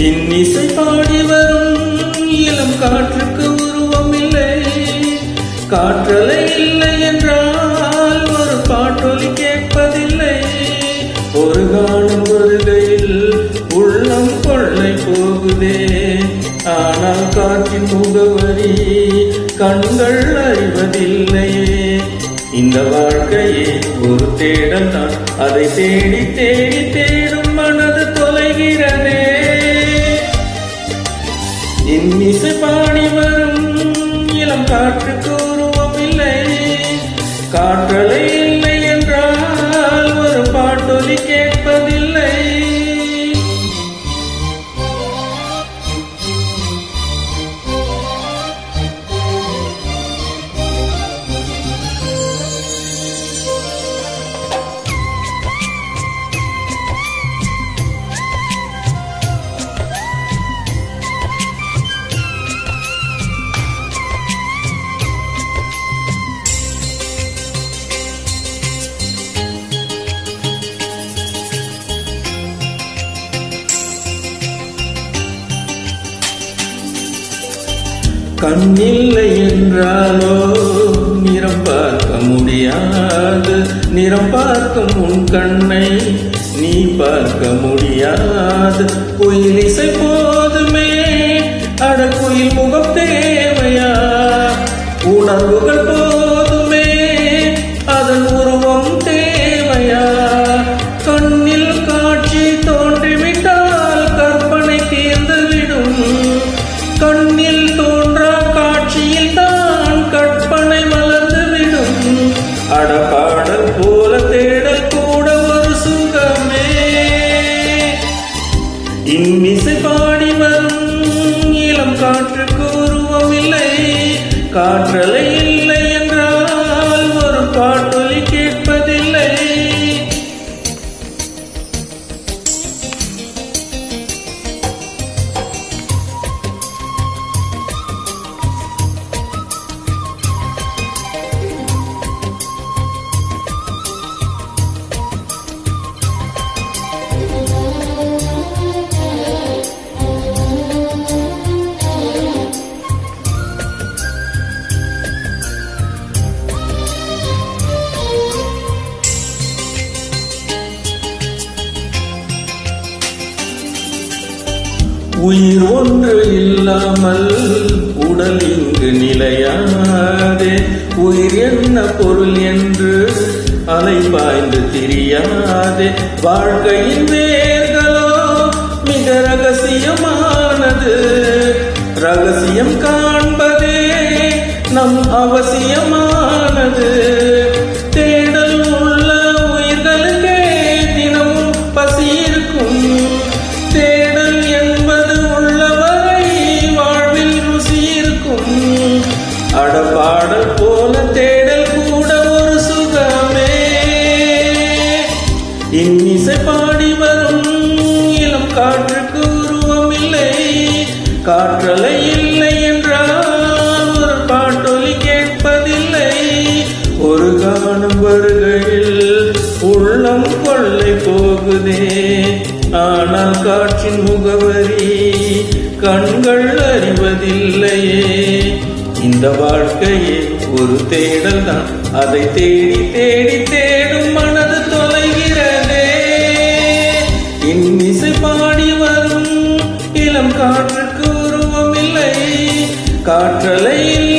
இன்னிசை பாடி வரும் இளம் காற்றுக்கு உருவம் இல்லை காற்றலை இல்லை என்றால் ஒரு பாட்டொலி கேட்பதில்லை ஒரு காலம் வருகையில் உள்ளம் கொள்ளை போகுதே ஆனால் காற்றின் முகவரி கண்கள் அறிவதில்லையே இந்த வாழ்க்கையே ஒரு தேடல் தான் அதை தேடி தேடி தேடும் மனது தொலைகிறதே இன்னிசை பாடி வரும் இளம் காற்றுக்கு உருவம் இல்லை காற்றலை இல்லை என்றால் ஒரு பாட்டொலி கேட்பதில்லை கண்ணில்லை என்றாலோ நிறம் பார்க்க முடியாது நிறம் பார்க்கும் உன் கண்ணை நீ பார்க்க முடியாது குயில் இசை போதுமே அட குயில் முகம் தேவையா உணர்வுகள் போதுமே அதன் உருவம் தேவையா கண்ணில் காட்சி தோன்றிவிட்டால் கற்பனை தீர்ந்துவிடும் கண்ணில் தோன்றா காட்சியில் தான் கற்பனை மலர்ந்துவிடும் அடப்பாடல் போல தேடல் கூட ஒரு சுகமே இன்னிசை பாடி வரும் இளம் காற்றுக்கு உருவம் இல்லை காற்றலை இல்லை என்றால் ஒரு பாட்டொலி கேட்பதில்லை உயிர் ஒன்று இல்லாமல் உடல் இங்கு நிலையாதே உயிர் என்ன பொருள் என்று அலை பாய்ந்து திரியாதே வாழ்க்கையின் வேர்களோ மிக ரகசியமானது ரகசியம் காண்பதே நம் அவசியமானது தேடல் உள்ள உயிர்களுக்கே தினமும் பசி இருக்கும் தேடல் என்பது உள்ளவரை வாழ்வில் ருசி இருக்கும் அடப்பாடல் போல தேடல் கூட ஒரு சுகமே இன்னிசை பாடி வரும் இளம் காற்றுக்கு உருவம் இல்லை காற்றலை இல்லை என்றால் ஒரு பாட்டொலி கேட்பதில்லை ஒரு காணும் வருகையில் உள்ளம் கொள்ளை போகுதே ஆனால் காற்றின் முகவரி கண்கள் அறிவதில்லையே இந்த வாழ்க்கையே ஒரு தேடல் தான் அதை தேடி தேடி தேடும் மனது தொலைகிறதே இன்னிசை பாடி வரும் இளம் காற்றுக்கு உருவம் இல்லை காற்றலை இல்லை